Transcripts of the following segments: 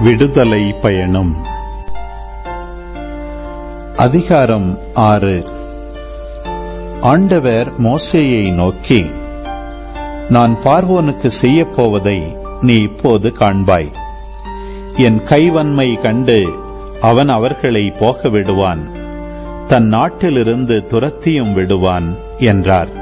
விடுதலை பயணம் அதிகாரம் ஆறு ஆண்டவர் மோசேயை நோக்கி நான் பார்வோனுக்கு செய்யப் போவதை நீ இப்போது காண்பாய் என் கைவன்மை கண்டு அவன் அவர்களை போக விடுவான் தன் நாட்டிலிருந்து துரத்தியும் விடுவான் என்றார்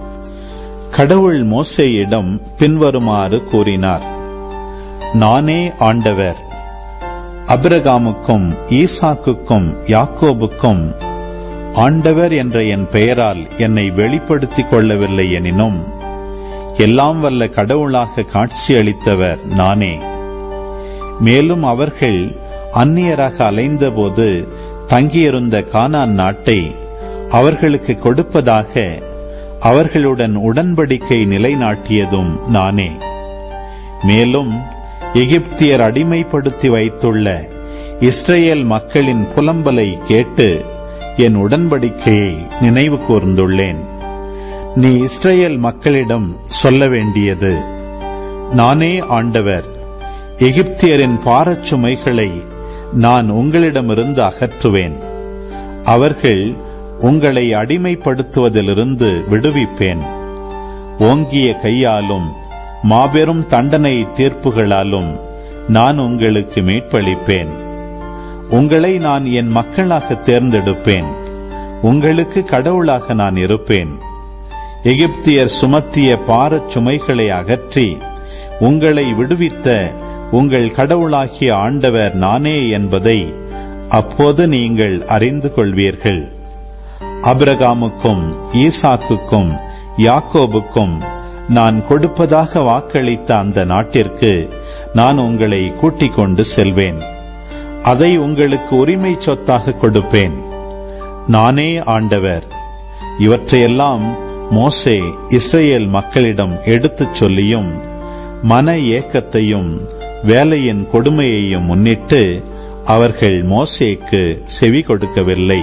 கடவுள் மோசேயிடம் பின்வருமாறு கூறினார் நானே ஆண்டவர் அபிரகாமுக்கும் ஈசாக்குக்கும் யாக்கோபுக்கும் ஆண்டவர் என்ற என் பெயரால் என்னை வெளிப்படுத்திக் கொள்ளவில்லை எனினும் எல்லாம் வல்ல கடவுளாக காட்சியளித்தவர் நானே மேலும் அவர்கள் அந்நியராக அலைந்தபோது தங்கியிருந்த கானான் நாட்டை அவர்களுக்கு கொடுப்பதாக அவர்களுடன் உடன்படிக்கை நிலைநாட்டியதும் நானே மேலும் எகிப்தியர் அடிமைப்படுத்தி வைத்துள்ள இஸ்ரேல் மக்களின் புலம்பலை கேட்டு என் உடன்படிக்கையை நினைவு கூர்ந்துள்ளேன் நீ இஸ்ரேல் மக்களிடம் சொல்ல வேண்டியது நானே ஆண்டவர் எகிப்தியரின் பாரச்சுமைகளை நான் உங்களிடமிருந்து அகற்றுவேன் அவர்கள் உங்களை அடிமைப்படுத்துவதிலிருந்து விடுவிப்பேன் ஓங்கிய கையாலும் மாபெரும் தண்டனை தீர்ப்புகளாலும் நான் உங்களுக்கு மீட்பளிப்பேன் உங்களை நான் என் மக்களாக தேர்ந்தெடுப்பேன் உங்களுக்கு கடவுளாக நான் இருப்பேன் எகிப்தியர் சுமத்திய பாரச் சுமைகளை அகற்றி உங்களை விடுவித்த உங்கள் கடவுளாகிய ஆண்டவர் நானே என்பதை அப்போது நீங்கள் அறிந்து கொள்வீர்கள் அபிரகாமுக்கும் ஈசாக்குக்கும் யாக்கோபுக்கும் நான் கொடுப்பதாக வாக்களித்த அந்த நாட்டிற்கு நான் உங்களை கூட்டிக் கொண்டு செல்வேன் அதை உங்களுக்கு உரிமை சொத்தாக கொடுப்பேன் நானே ஆண்டவர் இவற்றையெல்லாம் மோசே இஸ்ரேல் மக்களிடம் எடுத்துச் சொல்லியும் மன ஏக்கத்தையும் வேலையின் கொடுமையையும் முன்னிட்டு அவர்கள் மோசேக்கு செவி கொடுக்கவில்லை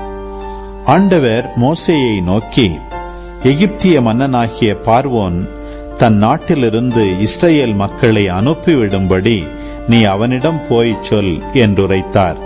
ஆண்டவர் மோசேயை நோக்கி எகிப்திய மன்னனாகிய பார்வோன் தன் நாட்டிலிருந்து இஸ்ரேல் மக்களை அனுப்பிவிடும்படி நீ அவனிடம் போய் சொல் என்றுரைத்தார்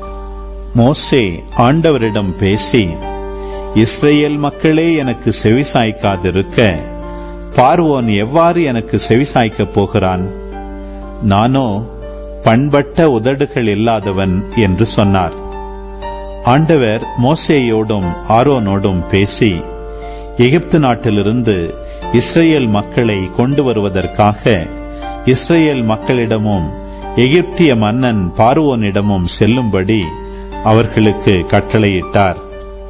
மோசே ஆண்டவரிடம் பேசி இஸ்ரேல் மக்களே எனக்கு செவிசாய்க்காதிருக்க பார்வோன் எவ்வாறு எனக்கு செவிசாய்க்கப் போகிறான் நானோ பண்பட்ட உதடுகள் இல்லாதவன் என்று சொன்னார் ஆண்டவர் மோசேயோடும் ஆரோனோடும் பேசி எகிப்து நாட்டிலிருந்து இஸ்ரேல் மக்களை கொண்டு வருவதற்காக இஸ்ரேல் மக்களிடமும் எகிப்திய மன்னன் பார்வோனிடமும் செல்லும்படி அவர்களுக்கு கட்டளையிட்டார்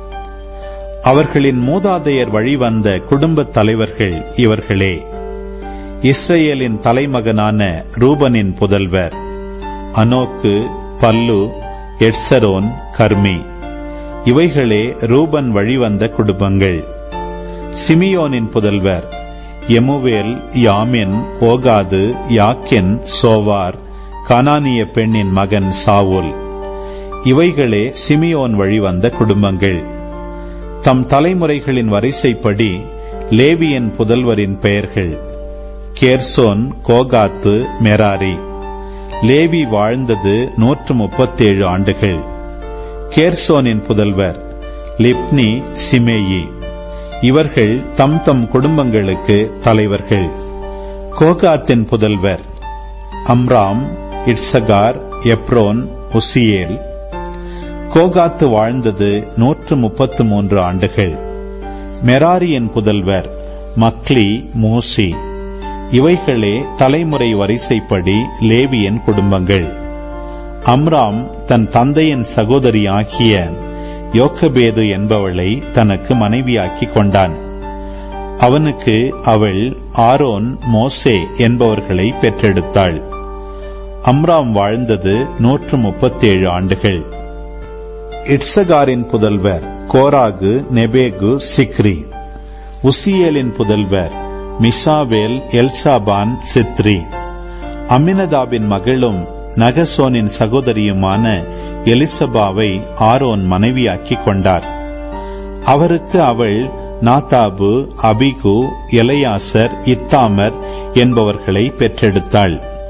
அவர்களின் மூதாதையர் வழிவந்த குடும்பத் தலைவர்கள் இவர்களே இஸ்ரேலின் தலைமகனான ரூபனின் புதல்வர் அனோக்கு பல்லு எட்சரோன் கர்மி இவைகளே ரூபன் வழிவந்த குடும்பங்கள் சிமியோனின் புதல்வர் எமுவேல் யாமின் ஓகாது யாக்கின் சோவார் கனானிய பெண்ணின் மகன் சாவுல் இவைகளே சிமியோன் வழிவந்த குடும்பங்கள் தம் தலைமுறைகளின் வரிசைப்படி லேவியன் புதல்வரின் பெயர்கள் கேர்சோன் கோகாத்து மெராரி லேவி வாழ்ந்தது நூற்று முப்பத்தேழு ஆண்டுகள் கேர்சோனின் புதல்வர் லிப்னி சிமேயி இவர்கள் தம் தம் குடும்பங்களுக்கு தலைவர்கள் கோகாத்தின் புதல்வர் அம்ராம் இட்சகார் எப்ரோன் உசியேல் கோகாத்து வாழ்ந்தது நூற்று முப்பத்து மூன்று ஆண்டுகள் மெராரியின் புதல்வர் மக்லி மூசி இவைகளே தலைமுறை வரிசைப்படி லேவியன் குடும்பங்கள் அம்ராம் தன் தந்தையின் சகோதரி ஆகிய யோக்கபேது என்பவளை தனக்கு மனைவியாக்கி கொண்டான் அவனுக்கு அவள் ஆரோன் மோசே என்பவர்களை பெற்றெடுத்தாள் அம்ராம் வாழ்ந்தது நூற்று முப்பத்தேழு ஆண்டுகள் இட்சகாரின் புதல்வர் கோராகு நெபேகு சிக்ரி உசியேலின் புதல்வர் மிசாவேல் எல்சாபான் சித்ரி அமினதாபின் மகளும் நகசோனின் சகோதரியுமான எலிசபாவை ஆரோன் மனைவியாக்கிக் கொண்டார் அவருக்கு அவள் நாத்தாபு அபிகு எலையாசர் இத்தாமர் என்பவர்களை பெற்றெடுத்தாள்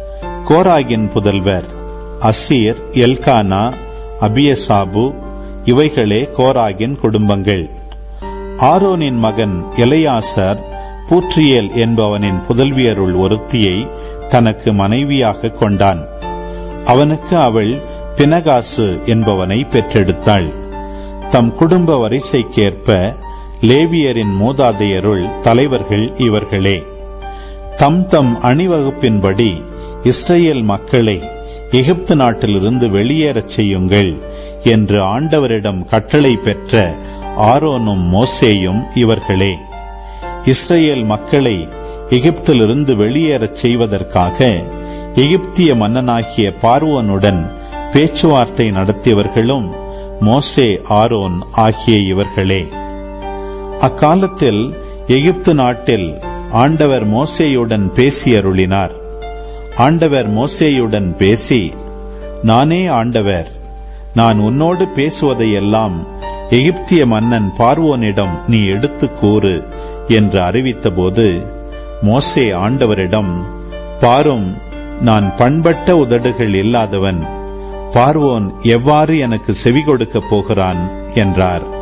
கோராகின் புதல்வர் அசீர் எல்கானா அபியசாபு இவைகளே கோராகின் குடும்பங்கள் ஆரோனின் மகன் எலையாசர் பூற்றியேல் என்பவனின் புதல்வியருள் ஒருத்தியை தனக்கு மனைவியாக கொண்டான் அவனுக்கு அவள் பினகாசு என்பவனை பெற்றெடுத்தாள் தம் குடும்ப வரிசைக்கேற்ப லேவியரின் மூதாதையருள் தலைவர்கள் இவர்களே தம் தம் அணிவகுப்பின்படி இஸ்ரேல் மக்களை எகிப்து நாட்டிலிருந்து வெளியேறச் செய்யுங்கள் என்று ஆண்டவரிடம் கட்டளை பெற்ற ஆரோனும் மோசேயும் இவர்களே இஸ்ரேல் மக்களை எகிப்திலிருந்து வெளியேறச் செய்வதற்காக எகிப்திய மன்னனாகிய பார்வோனுடன் பேச்சுவார்த்தை நடத்தியவர்களும் மோசே ஆரோன் ஆகிய இவர்களே அக்காலத்தில் எகிப்து நாட்டில் ஆண்டவர் மோசேயுடன் பேசியருளினார் ஆண்டவர் மோசேயுடன் பேசி நானே ஆண்டவர் நான் உன்னோடு பேசுவதையெல்லாம் எகிப்திய மன்னன் பார்வோனிடம் நீ எடுத்துக் கூறு என்று அறிவித்தபோது மோசே ஆண்டவரிடம் பாரும் நான் பண்பட்ட உதடுகள் இல்லாதவன் பார்வோன் எவ்வாறு எனக்கு செவி கொடுக்கப் போகிறான் என்றார்